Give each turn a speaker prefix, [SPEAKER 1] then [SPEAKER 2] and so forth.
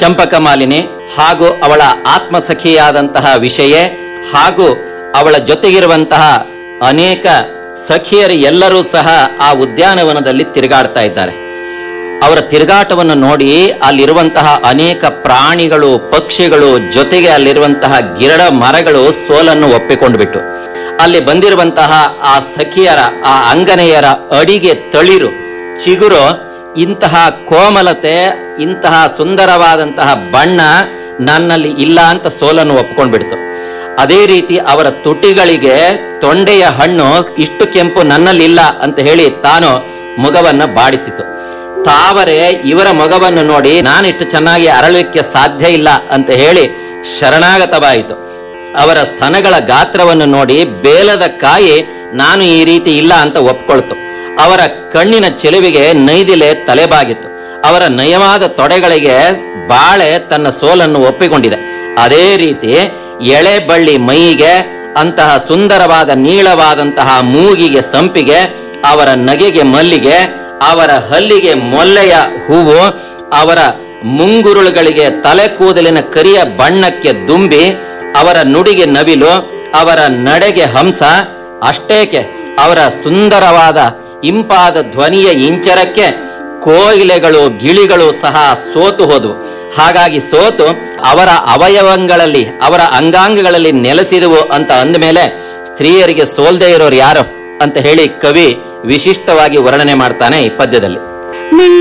[SPEAKER 1] ಚಂಪಕ ಮಾಲಿನಿ ಹಾಗೂ ಅವಳ ಆತ್ಮಸಖಿಯಾದಂತಹ ವಿಷಯ ಹಾಗೂ ಅವಳ ಜೊತೆಗಿರುವಂತಹ ಅನೇಕ ಸಖಿಯರು ಎಲ್ಲರೂ ಸಹ ಆ ಉದ್ಯಾನವನದಲ್ಲಿ ತಿರುಗಾಡ್ತಾ ಇದ್ದಾರೆ ಅವರ ತಿರುಗಾಟವನ್ನು ನೋಡಿ ಅಲ್ಲಿರುವಂತಹ ಅನೇಕ ಪ್ರಾಣಿಗಳು ಪಕ್ಷಿಗಳು ಜೊತೆಗೆ ಅಲ್ಲಿರುವಂತಹ ಗಿಡ ಮರಗಳು ಸೋಲನ್ನು ಒಪ್ಪಿಕೊಂಡು ಬಿಟ್ಟು ಅಲ್ಲಿ ಬಂದಿರುವಂತಹ ಆ ಸಖಿಯರ ಆ ಅಂಗನೆಯರ ಅಡಿಗೆ ತಳಿರು ಚಿಗುರು ಇಂತಹ ಕೋಮಲತೆ ಇಂತಹ ಸುಂದರವಾದಂತಹ ಬಣ್ಣ ನನ್ನಲ್ಲಿ ಇಲ್ಲ ಅಂತ ಸೋಲನ್ನು ಒಪ್ಕೊಂಡು ಬಿಡ್ತು ಅದೇ ರೀತಿ ಅವರ ತುಟಿಗಳಿಗೆ ತೊಂಡೆಯ ಹಣ್ಣು ಇಷ್ಟು ಕೆಂಪು ನನ್ನಲ್ಲಿ ಇಲ್ಲ ಅಂತ ಹೇಳಿ ತಾನು ಮೊಗವನ್ನ ಬಾಡಿಸಿತು ತಾವರೆ ಇವರ ಮೊಗವನ್ನು ನೋಡಿ ನಾನಿಷ್ಟು ಚೆನ್ನಾಗಿ ಅರಳಲಿಕ್ಕೆ ಸಾಧ್ಯ ಇಲ್ಲ ಅಂತ ಹೇಳಿ ಶರಣಾಗತವಾಯಿತು ಅವರ ಸ್ತನಗಳ ಗಾತ್ರವನ್ನು ನೋಡಿ ಬೇಲದ ಕಾಯಿ ನಾನು ಈ ರೀತಿ ಇಲ್ಲ ಅಂತ ಒಪ್ಕೊಳ್ತು ಅವರ ಕಣ್ಣಿನ ಚೆಲುವಿಗೆ ನೈದಿಲೆ ತಲೆಬಾಗಿತ್ತು ಅವರ ನಯವಾದ ತೊಡೆಗಳಿಗೆ ಬಾಳೆ ತನ್ನ ಸೋಲನ್ನು ಒಪ್ಪಿಕೊಂಡಿದೆ ಅದೇ ರೀತಿ ಎಳೆ ಬಳ್ಳಿ ಮೈಗೆ ಅಂತಹ ಸುಂದರವಾದ ನೀಳವಾದಂತಹ ಮೂಗಿಗೆ ಸಂಪಿಗೆ ಅವರ ನಗೆಗೆ ಮಲ್ಲಿಗೆ ಅವರ ಹಲ್ಲಿಗೆ ಮೊಲ್ಲೆಯ ಹೂವು ಅವರ ಮುಂಗುರುಳುಗಳಿಗೆ ತಲೆ ಕೂದಲಿನ ಕರಿಯ ಬಣ್ಣಕ್ಕೆ ದುಂಬಿ ಅವರ ನುಡಿಗೆ ನವಿಲು ಅವರ ನಡೆಗೆ ಹಂಸ ಅಷ್ಟೇಕೆ ಅವರ ಸುಂದರವಾದ ಇಂಪಾದ ಧ್ವನಿಯ ಇಂಚರಕ್ಕೆ ಕೋಗಿಲೆಗಳು ಗಿಳಿಗಳು ಸಹ ಸೋತು ಹೋದವು ಹಾಗಾಗಿ ಸೋತು ಅವರ ಅವಯವಗಳಲ್ಲಿ ಅವರ ಅಂಗಾಂಗಗಳಲ್ಲಿ ನೆಲೆಸಿದವು ಅಂತ ಅಂದಮೇಲೆ ಸ್ತ್ರೀಯರಿಗೆ ಸೋಲ್ದೇ ಇರೋರು ಯಾರು ಅಂತ ಹೇಳಿ ಕವಿ ವಿಶಿಷ್ಟವಾಗಿ ವರ್ಣನೆ ಮಾಡ್ತಾನೆ ಈ ಪದ್ಯದಲ್ಲಿ
[SPEAKER 2] ನಿನ್ನ